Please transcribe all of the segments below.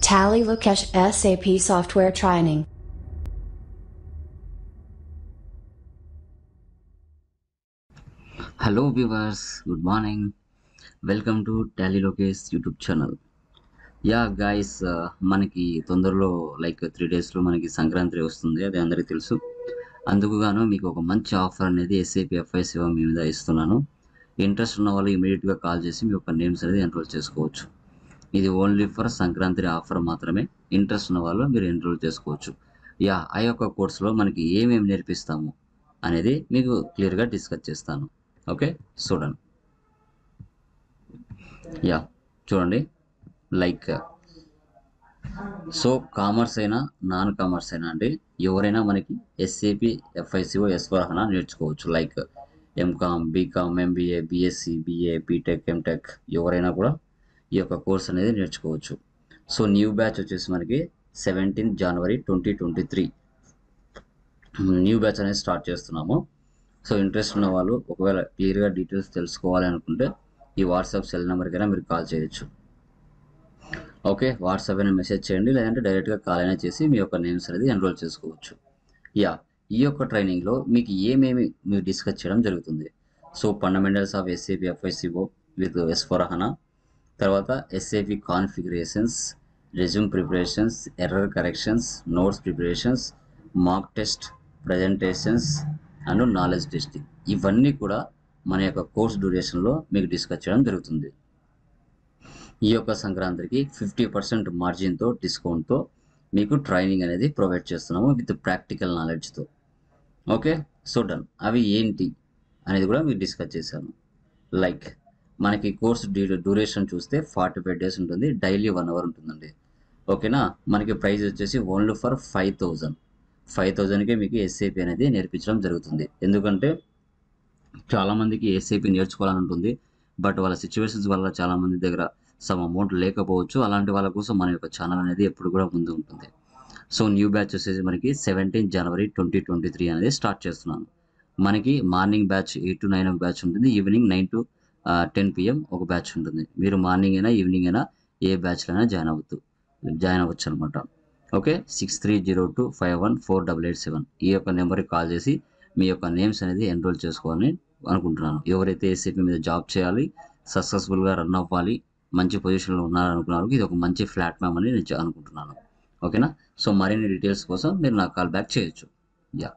Tally Lukesh SAP Software Training. Hello viewers good morning welcome to Tally Lokesh YouTube channel yeah guys మనకి తొందరలో like three డేస్లో మనకి సంక్రాంతి వస్తుంది అది అందరికీ తెలుసు అందుకు గాను మీకు ఒక మంచి ఆఫర్ అనేది ఎస్ఏపి ఎఫ్ఐ సేవ మీ మీద ఇస్తున్నాను ఇంట్రెస్ట్ ఉన్న వాళ్ళు ఇమీడియట్గా కాల్ చేసి మీ యొక్క నేమ్స్ అనేది ఎన్రోల్ చేసుకోవచ్చు ఇది ఓన్లీ ఫర్ సంక్రాంతి ఆఫర్ మాత్రమే ఇంట్రెస్ట్ ఉన్న వాళ్ళు మీరు ఎన్రోల్ చేసుకోవచ్చు యా ఆ యొక్క కోర్సులో మనకి ఏమేమి నేర్పిస్తాము అనేది మీకు క్లియర్గా డిస్కస్ చేస్తాను ఓకే చూడండి యా చూడండి లైక్ సో కామర్స్ అయినా నాన్ కామర్స్ అయినా అండి ఎవరైనా మనకి ఎస్ఏపి ఎఫ్ఐసిఓ ఎస్వరహన నేర్చుకోవచ్చు like MCom BCom MBA BSc BA BTech MTech ఎవరైనా కూడా ఈ యొక్క కోర్స్ అనేది నేర్చుకోవచ్చు సో న్యూ బ్యాచ్ వచ్చేసి మనకి సెవెంటీన్ జనవరి twenty twenty three new batch అనేది స్టార్ట్ చేస్తున్నాము సో ఇంట్రెస్ట్ ఉన్న వాళ్ళు ఒకవేళ క్లియర్గా డీటెయిల్స్ తెలుసుకోవాలి అనుకుంటే ఈ వాట్సాప్ సెల్ నెంబర్కైనా మీరు కాల్ చేయొచ్చు ఓకే వాట్సాప్ అయినా మెసేజ్ చేయండి లేదంటే డైరెక్ట్గా కాల్ అయినా చేసి మీ యొక్క నేమ్స్ అనేది ఎన్రోల్ చేసుకోవచ్చు యా ఈ యొక్క ట్రైనింగ్లో మీకు ఏమేమి మీరు డిస్కస్ చేయడం జరుగుతుంది so fundamentals of SAP FICO with S four HANA తర్వాత SAP configurations resume preparations error corrections notes preparations mock test presentations and knowledge testing ఇవన్నీ కూడా మన యొక్క కోర్స్ డ్యూరేషన్లో మీకు డిస్కస్ చేయడం జరుగుతుంది ఈ యొక్క సంక్రాంతికి ఫిఫ్టీ పర్సెంట్ మార్జిన్తో డిస్కౌంట్తో మీకు ట్రైనింగ్ అనేది ప్రొవైడ్ చేస్తున్నాము విత్ ప్రాక్టికల్ నాలెడ్జ్తో ఓకే సో డన్ అవి ఏంటి అనేది కూడా మీకు డిస్కస్ చేశాను లైక్ మనకి కోర్స్ డ్యూరేషన్ చూస్తే ఫార్టీ ఫైవ్ డేస్ ఉంటుంది డైలీ వన్ అవర్ ఉంటుందండి ఓకేనా మనకి ప్రైస్ వచ్చేసి only for five thousand five థౌజండ్కే మీకు ఎస్ఏపి అనేది నేర్పించడం జరుగుతుంది ఎందుకంటే చాలామందికి ఎస్ఏపి నేర్చుకోవాలని ఉంటుంది బట్ వాళ్ళ సిచ్యువేషన్స్ వల్ల చాలామంది దగ్గర సమ్ అమౌంట్ లేకపోవచ్చు అలాంటి వాళ్ళ కోసం మన యొక్క ఛానల్ అనేది ఎప్పుడు కూడా ముందు ఉంటుంది సో న్యూ బ్యాచ్ వచ్చేసి మనకి సెవెంటీన్ జనవరి ట్వంటీ ట్వంటీ త్రీ అనేది స్టార్ట్ చేస్తున్నాను మనకి morning batch eight to nine ఒక బ్యాచ్ ఉంటుంది evening nine to ten PM ఒక బ్యాచ్ ఉంటుంది మీరు మార్నింగ్ అయినా ఈవినింగ్ అయినా ఏ బ్యాచ్లో అయినా జాయిన్ అవ్వచ్చు జాయిన్ అవ్వచ్చు అనమాట okay six three zero two five one four double eight seven ఈ యొక్క నెంబర్కి కాల్ చేసి మీ యొక్క నేమ్స్ అనేది ఎన్రోల్ చేసుకోవాలని అనుకుంటున్నాను ఎవరైతే ఏసీపీ మీద జాబ్ చేయాలి సక్సెస్ఫుల్గా రన్ అవ్వాలి మంచి పొజిషన్లో ఉన్నారనుకున్నారు ఇది ఒక మంచి ప్లాట్ఫామ్ అని నేను అనుకుంటున్నాను ఓకేనా సో మరిన్ని డీటెయిల్స్ కోసం మీరు నాకు కాల్ బ్యాక్ చేయొచ్చు యా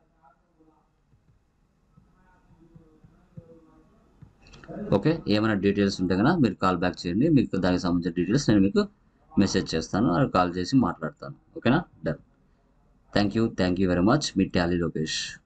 ఓకే ఏమైనా డీటెయిల్స్ ఉంటే కనుక మీరు కాల్ బ్యాక్ చేయండి మీకు దానికి సంబంధించిన డీటెయిల్స్ నేను మీకు మెసేజ్ చేస్తాను కాల్ చేసి మాట్లాడతాను ఓకేనా done thank you thank you very much మీ టాలీ లోకేష్